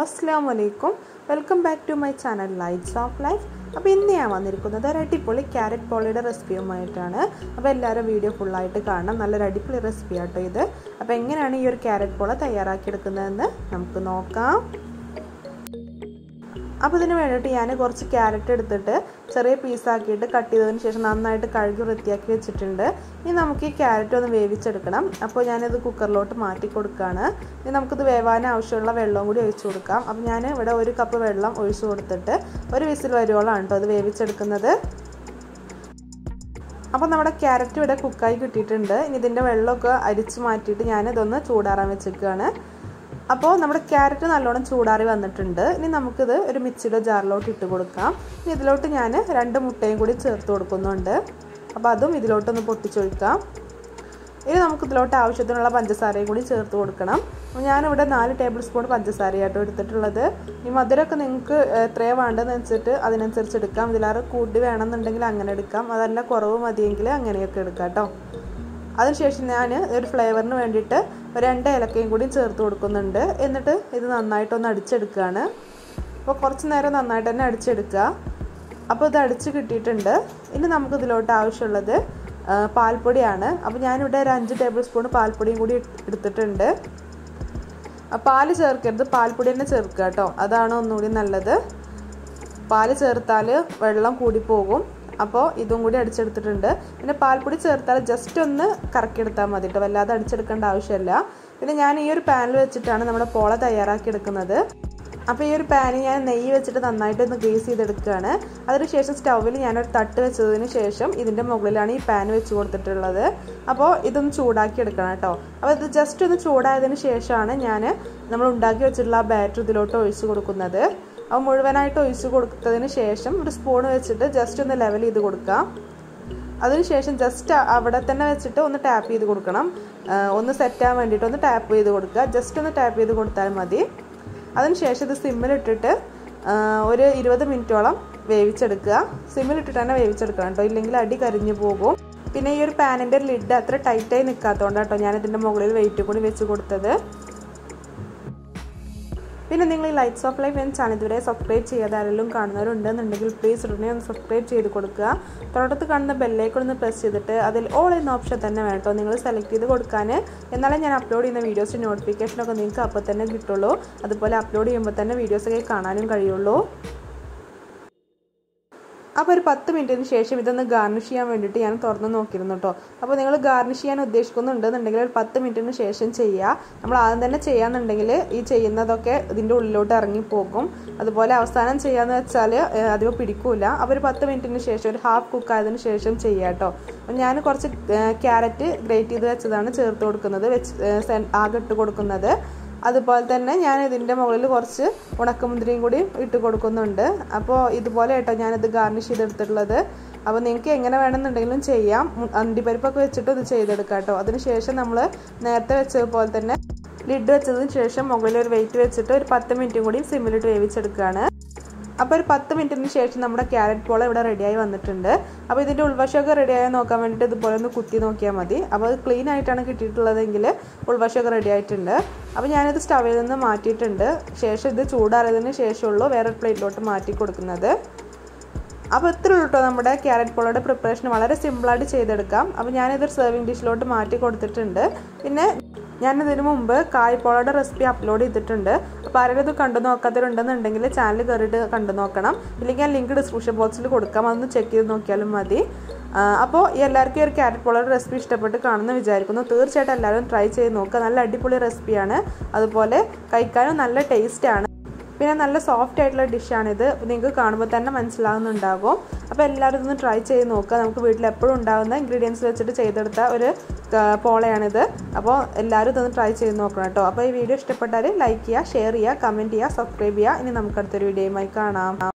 അസ്സാം വലൈക്കും welcome back to my channel lights of life അപ്പോൾ ഇന്ന് ഞാൻ വന്നിരിക്കുന്നത് ഒരു അടിപൊളി ക്യാരറ്റ് പോളിയുടെ റെസിപ്പിയുമായിട്ടാണ് അപ്പോൾ എല്ലാവരും വീഡിയോ ഫുള്ളായിട്ട് കാണണം നല്ലൊരു അടിപൊളി റെസിപ്പി ആട്ടോ ഇത് അപ്പോൾ എങ്ങനെയാണ് ഈ ഒരു ക്യാരറ്റ് പോള തയ്യാറാക്കിയെടുക്കുന്നതെന്ന് നമുക്ക് നോക്കാം അപ്പോൾ ഇതിന് വേണ്ടിയിട്ട് ഞാൻ കുറച്ച് ക്യാരറ്റ് എടുത്തിട്ട് ചെറിയ പീസാക്കിയിട്ട് കട്ട് ചെയ്തതിന് ശേഷം നന്നായിട്ട് കഴുകി വൃത്തിയാക്കി വെച്ചിട്ടുണ്ട് ഇനി നമുക്ക് ഈ ക്യാരറ്റ് ഒന്ന് വേവിച്ചെടുക്കണം അപ്പോൾ ഞാനിത് കുക്കറിലോട്ട് മാറ്റി കൊടുക്കുകയാണ് ഇനി നമുക്കിത് വേവാൻ ആവശ്യമുള്ള വെള്ളവും കൂടി ഒഴിച്ചു കൊടുക്കാം അപ്പോൾ ഞാൻ ഇവിടെ ഒരു കപ്പ് വെള്ളം ഒഴിച്ചു കൊടുത്തിട്ട് ഒരു വിസിൽ വരുവോളാണ് കേട്ടോ അത് വേവിച്ചെടുക്കുന്നത് അപ്പോൾ നമ്മുടെ ക്യാരറ്റ് ഇവിടെ കുക്കായി കിട്ടിയിട്ടുണ്ട് ഇനി ഇതിൻ്റെ വെള്ളമൊക്കെ അരിച്ച് മാറ്റിയിട്ട് ഞാനിതൊന്ന് ചൂടാറാൻ വെച്ചേക്കുകയാണ് അപ്പോൾ നമ്മുടെ ക്യാരറ്റ് നല്ലോണം ചൂടാറി വന്നിട്ടുണ്ട് ഇനി നമുക്കിത് ഒരു മിക്സിയുടെ ജാറിലോട്ട് ഇട്ട് കൊടുക്കാം ഇനി ഇതിലോട്ട് ഞാൻ രണ്ട് മുട്ടയും കൂടി ചേർത്ത് കൊടുക്കുന്നുണ്ട് അപ്പോൾ അതും ഇതിലോട്ടൊന്ന് പൊട്ടിച്ചൊഴിക്കാം ഇനി നമുക്ക് ഇതിലോട്ട് ആവശ്യത്തിനുള്ള പഞ്ചസാരയും കൂടി ചേർത്ത് കൊടുക്കണം ഞാനിവിടെ നാല് ടേബിൾ സ്പൂൺ പഞ്ചസാരയായിട്ടോ എടുത്തിട്ടുള്ളത് ഈ മധുരമൊക്കെ നിങ്ങൾക്ക് എത്രയാണ് വേണ്ടതെന്ന് വെച്ചിട്ട് അതിനനുസരിച്ച് എടുക്കാം ഇതിലാറ് കൂട്ടി വേണമെന്നുണ്ടെങ്കിൽ അങ്ങനെ എടുക്കാം അതല്ല കുറവ് മതിയെങ്കിൽ അങ്ങനെയൊക്കെ എടുക്കാം കേട്ടോ അതിനുശേഷം ഞാൻ ഒരു ഫ്ലേവറിന് വേണ്ടിയിട്ട് ഒരു രണ്ട് ഏലക്കയും കൂടി ചേർത്ത് കൊടുക്കുന്നുണ്ട് എന്നിട്ട് ഇത് നന്നായിട്ടൊന്ന് അടിച്ചെടുക്കുകയാണ് അപ്പോൾ കുറച്ച് നേരം നന്നായിട്ട് തന്നെ അടിച്ചെടുക്കുക അപ്പോൾ ഇത് അടിച്ച് കിട്ടിയിട്ടുണ്ട് ഇനി നമുക്ക് ഇതിലോട്ട് ആവശ്യമുള്ളത് പാൽപ്പൊടിയാണ് അപ്പോൾ ഞാനിവിടെ ഒരു അഞ്ച് ടേബിൾ സ്പൂൺ പാൽപ്പൊടിയും കൂടി എടുത്തിട്ടുണ്ട് പാല് ചേർക്കരുത് പാൽപ്പൊടി തന്നെ ചേർക്കുക കേട്ടോ അതാണ് ഒന്നുകൂടി നല്ലത് പാല് ചേർത്താൽ വെള്ളം കൂടി പോകും അപ്പോൾ ഇതും കൂടി അടിച്ചെടുത്തിട്ടുണ്ട് പിന്നെ പാൽപ്പൊടി ചേർത്താൽ ജസ്റ്റ് ഒന്ന് കറക്കിയെടുത്താൽ മതി കേട്ടോ വല്ലാതെ അടിച്ചെടുക്കേണ്ട ആവശ്യമില്ല പിന്നെ ഞാൻ ഈ ഒരു പാനിൽ വെച്ചിട്ടാണ് നമ്മുടെ പോള തയ്യാറാക്കി എടുക്കുന്നത് അപ്പോൾ ഈ ഒരു പാന് ഞാൻ നെയ്യ് വെച്ചിട്ട് നന്നായിട്ട് ഒന്ന് ഗ്രീസ് ചെയ്തെടുക്കുകയാണ് അതിനുശേഷം സ്റ്റൗവിൽ ഞാനൊരു തട്ട് വെച്ചതിന് ശേഷം ഇതിൻ്റെ മുകളിലാണ് ഈ പാൻ വെച്ച് കൊടുത്തിട്ടുള്ളത് അപ്പോൾ ഇതൊന്ന് ചൂടാക്കി എടുക്കണം കേട്ടോ അപ്പോൾ ഇത് ജസ്റ്റ് ഒന്ന് ചൂടായതിന് ശേഷമാണ് ഞാൻ നമ്മൾ ഉണ്ടാക്കി വെച്ചിട്ടുള്ള ആ ബാറ്റർ ഇതിലോട്ട് ഒഴിച്ച് കൊടുക്കുന്നത് അപ്പോൾ മുഴുവനായിട്ട് ഒഴിച്ച് കൊടുത്തതിന് ശേഷം ഒരു സ്പൂൺ വെച്ചിട്ട് ജസ്റ്റ് ഒന്ന് ലെവൽ ചെയ്ത് കൊടുക്കാം അതിനുശേഷം ജസ്റ്റ് അവിടെ തന്നെ വെച്ചിട്ട് ഒന്ന് ടാപ്പ് ചെയ്ത് കൊടുക്കണം ഒന്ന് സെറ്റ് ആവാൻ വേണ്ടിയിട്ട് ഒന്ന് ടാപ്പ് ചെയ്ത് കൊടുക്കുക ജസ്റ്റ് ഒന്ന് ടാപ്പ് ചെയ്ത് കൊടുത്താൽ മതി അതിനുശേഷം ഇത് സിമ്മിലിട്ടിട്ട് ഒരു ഇരുപത് മിനിറ്റോളം വേവിച്ചെടുക്കുക സിമ്മിലിട്ടിട്ട് തന്നെ വേവിച്ചെടുക്കണം കേട്ടോ ഇല്ലെങ്കിൽ അടി കരിഞ്ഞു പോകും പിന്നെ ഈ ഒരു പാനിൻ്റെ ലിഡ് അത്ര ടൈറ്റായി നിൽക്കാത്തതുകൊണ്ട് കേട്ടോ ഞാനിതിൻ്റെ മുകളിൽ വെയിറ്റ് കൂടി വെച്ച് കൊടുത്തത് പിന്നെ നിങ്ങൾ ഈ ലൈറ്റ്സ് ഓഫ് ലൈഫ് എന്ന ചാനൽ ഇതുവരെ സബ്സ്ക്രൈബ് ചെയ്യാതെ ആരെങ്കിലും കാണുന്നവരുണ്ടെന്നുണ്ടെങ്കിൽ പ്ലീസ് ഉടനെ ഒന്ന് സബ്സ്ക്രൈബ് ചെയ്ത് കൊടുക്കുക തൊട്ടടുത്ത് കാണുന്ന ബെല്ലേക്കൂടെ ഒന്ന് പ്രസ് ചെയ്തിട്ട് അതിൽ ഓൾ എന്ന ഓപ്ഷൻ തന്നെ വേട്ടോ നിങ്ങൾ സെലക്ട് ചെയ്ത് കൊടുക്കാൻ എന്നാലേ ഞാൻ അപ്ലോഡ് ചെയ്യുന്ന വീഡിയോസിൻ്റെ നോട്ടിഫിക്കേഷനൊക്കെ നിങ്ങൾക്ക് അപ്പോൾ തന്നെ കിട്ടുള്ളൂ അതുപോലെ അപ്ലോഡ് ചെയ്യുമ്പോൾ തന്നെ വീഡിയോസൊക്കെ കാണാനും കഴിയുള്ളൂ അപ്പോൾ ഒരു പത്ത് മിനിറ്റിന് ശേഷം ഇതൊന്ന് ഗാർണിഷ് ചെയ്യാൻ വേണ്ടിയിട്ട് ഞാൻ തുറന്ന് നോക്കിയിരുന്നു കേട്ടോ അപ്പോൾ നിങ്ങൾ ഗാർണിഷ് ചെയ്യാൻ ഉദ്ദേശിക്കുന്നുണ്ടെന്നുണ്ടെങ്കിൽ ഒരു പത്ത് മിനിറ്റിന് ശേഷം ചെയ്യുക നമ്മൾ ആദ്യം തന്നെ ചെയ്യാന്നുണ്ടെങ്കിൽ ഈ ചെയ്യുന്നതൊക്കെ ഇതിൻ്റെ ഉള്ളിലോട്ട് ഇറങ്ങിപ്പോകും അതുപോലെ അവസാനം ചെയ്യാന്ന് വെച്ചാൽ അധികം പിടിക്കൂല അപ്പോൾ ഒരു പത്ത് മിനിറ്റിന് ശേഷം ഒരു ഹാഫ് കുക്ക് ആയതിനു ശേഷം ചെയ്യുക കേട്ടോ അപ്പം ഞാൻ കുറച്ച് ക്യാരറ്റ് ഗ്രേറ്റ് ചെയ്ത് വെച്ചതാണ് ചേർത്ത് കൊടുക്കുന്നത് വെച്ച് ആകെ ഇട്ട് കൊടുക്കുന്നത് അതുപോലെ തന്നെ ഞാൻ ഇതിൻ്റെ മുകളിൽ കുറച്ച് ഉണക്കമുന്തിരിയും കൂടി ഇട്ട് കൊടുക്കുന്നുണ്ട് അപ്പോൾ ഇതുപോലെ കേട്ടോ ഞാനിത് ഗാർണിഷ് ചെയ്തെടുത്തിട്ടുള്ളത് അപ്പോൾ നിങ്ങൾക്ക് എങ്ങനെ വേണമെന്നുണ്ടെങ്കിലും ചെയ്യാം അണ്ടിപ്പരിപ്പൊക്കെ വെച്ചിട്ട് ഇത് ചെയ്തെടുക്കാം കേട്ടോ അതിനുശേഷം നമ്മൾ നേരത്തെ വെച്ചതുപോലെ തന്നെ ലിഡ് വെച്ചതിന് ശേഷം മുകളിൽ ഒരു വെയിറ്റ് വെച്ചിട്ട് ഒരു പത്ത് മിനിറ്റും കൂടി സിമ്മിലിട്ട് വേവിച്ചെടുക്കുകയാണ് അപ്പോൾ ഒരു പത്ത് മിനിറ്റിന് ശേഷം നമ്മുടെ ക്യാരറ്റ് പോള ഇവിടെ റെഡിയായി വന്നിട്ടുണ്ട് അപ്പോൾ ഇതിൻ്റെ ഉൾവശമൊക്കെ റെഡിയായി നോക്കാൻ വേണ്ടിയിട്ട് ഇതുപോലെ ഒന്ന് കുത്തി നോക്കിയാൽ മതി അപ്പോൾ അത് ക്ലീൻ ആയിട്ടാണ് കിട്ടിയിട്ടുള്ളതെങ്കിൽ ഉൾവശമൊക്കെ റെഡി ആയിട്ടുണ്ട് അപ്പോൾ ഞാനിത് സ്റ്റവിൽ നിന്ന് മാറ്റിയിട്ടുണ്ട് ശേഷം ഇത് ചൂടാറിയതിന് ശേഷമുള്ളൂ വേറെ പ്ലേറ്റിലോട്ട് മാറ്റി കൊടുക്കുന്നത് അപ്പോൾ ഇത്ര കേട്ടോ നമ്മുടെ ക്യാരറ്റ് പോളയുടെ പ്രിപ്പറേഷൻ വളരെ സിമ്പിളായിട്ട് ചെയ്തെടുക്കാം അപ്പോൾ ഞാനിതൊരു സെർവിങ് ഡിഷിലോട്ട് മാറ്റി കൊടുത്തിട്ടുണ്ട് പിന്നെ ഞാനിതിനു മുമ്പ് കായ്പോളയുടെ റെസിപ്പി അപ്ലോഡ് ചെയ്തിട്ടുണ്ട് അപ്പോൾ ആരെങ്കിലും ഇത് കണ്ടു നോക്കാത്തവരുണ്ടെന്നുണ്ടെങ്കിൽ ചാനൽ കയറിയിട്ട് കണ്ടു നോക്കണം ഇല്ലെങ്കിൽ ഞാൻ ലിങ്ക് ഡിസ്ക്രിപ്ഷൻ ബോക്സിൽ കൊടുക്കാം അതൊന്ന് ചെക്ക് ചെയ്ത് നോക്കിയാലും മതി അപ്പോൾ ഈ എല്ലാവർക്കും ഈ ഒരു ക്യാരറ്റ് പോളയുടെ റെസിപ്പി ഇഷ്ടപ്പെട്ട് കാണുമെന്ന് വിചാരിക്കുന്നു തീർച്ചയായിട്ടും എല്ലാവരും ട്രൈ ചെയ്ത് നോക്കുക നല്ല അടിപൊളി റെസിപ്പിയാണ് അതുപോലെ കഴിക്കാനും നല്ല ടേസ്റ്റാണ് പിന്നെ നല്ല സോഫ്റ്റ് ആയിട്ടുള്ള ഡിഷാണിത് നിങ്ങൾക്ക് കാണുമ്പോൾ തന്നെ മനസ്സിലാകുന്നുണ്ടാകും അപ്പോൾ എല്ലാവരും ഇതൊന്ന് ട്രൈ ചെയ്ത് നോക്കുക നമുക്ക് വീട്ടിൽ എപ്പോഴും ഉണ്ടാകുന്ന ഇൻഗ്രീഡിയൻസ് വെച്ചിട്ട് ചെയ്തെടുത്ത ഒരു പോളയാണിത് അപ്പോൾ എല്ലാവരും ഇതൊന്ന് ട്രൈ ചെയ്ത് നോക്കണം കേട്ടോ അപ്പോൾ ഈ വീഡിയോ ഇഷ്ടപ്പെട്ടാൽ ലൈക്ക് ചെയ്യുക ഷെയർ ചെയ്യുക കമൻറ്റ് ചെയ്യുക സബ്സ്ക്രൈബ് ചെയ്യുക ഇനി നമുക്ക് അടുത്തൊരു വീഡിയോയുമായി കാണാം